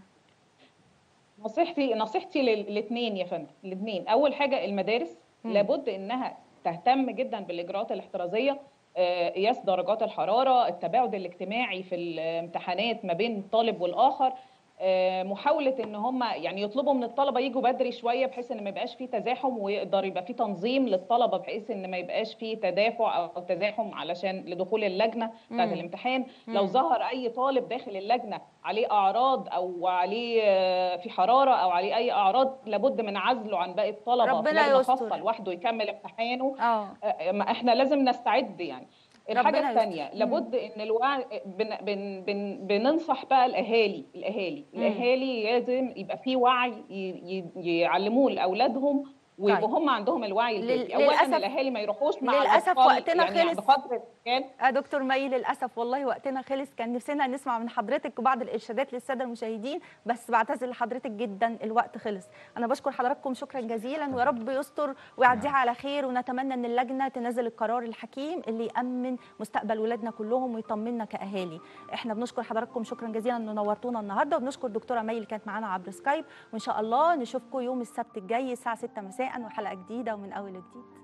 نصيحتي نصيحتي للاثنين يا فندم الاثنين اول حاجه المدارس مم. لابد انها تهتم جدا بالاجراءات الاحترازيه آه، قياس درجات الحراره التباعد الاجتماعي في الامتحانات ما بين الطالب والاخر آه، محاوله ان هم يعني يطلبوا من الطلبه يجوا بدري شويه بحيث ان ما يبقاش في تزاحم ويقدر يبقى في تنظيم للطلبه بحيث ان ما يبقاش في تدافع او تزاحم علشان لدخول اللجنه بتاعت مم. الامتحان لو مم. ظهر اي طالب داخل اللجنه عليه اعراض او عليه آه، في حراره او عليه اي اعراض لابد من عزله عن باقي الطلبه في ربنا لجنه يستر. خاصه لوحده يكمل امتحانه اه آه، ما احنا لازم نستعد يعني الحاجه ربنا الثانيه يستر. لابد ان الوعي بن بن بن بننصح بقى الاهالي الاهالي مم. الاهالي لازم يبقى في وعي ي- ي- يعلموه لاولادهم ويبقوا طيب. هم عندهم الوعي لل- الكافي اولا للأسف- الاهالي ما يروحوش مع للأسف الأطفال وقتنا يعني خلص. بقدر الامكان يا دكتور مي للاسف والله وقتنا خلص كان نفسنا نسمع من حضرتك بعض الارشادات للساده المشاهدين بس بعتذر لحضرتك جدا الوقت خلص انا بشكر حضراتكم شكرا جزيلا ويا رب يستر ويعديها على خير ونتمنى ان اللجنه تنزل القرار الحكيم اللي يامن مستقبل ولادنا كلهم ويطمنا كاهالي احنا بنشكر حضراتكم شكرا جزيلا ان نورتونا النهارده وبنشكر دكتوره مي اللي كانت معانا عبر سكايب وان شاء الله نشوفكم يوم السبت الجاي الساعه 6 مساء وحلقه جديده ومن اول وجديد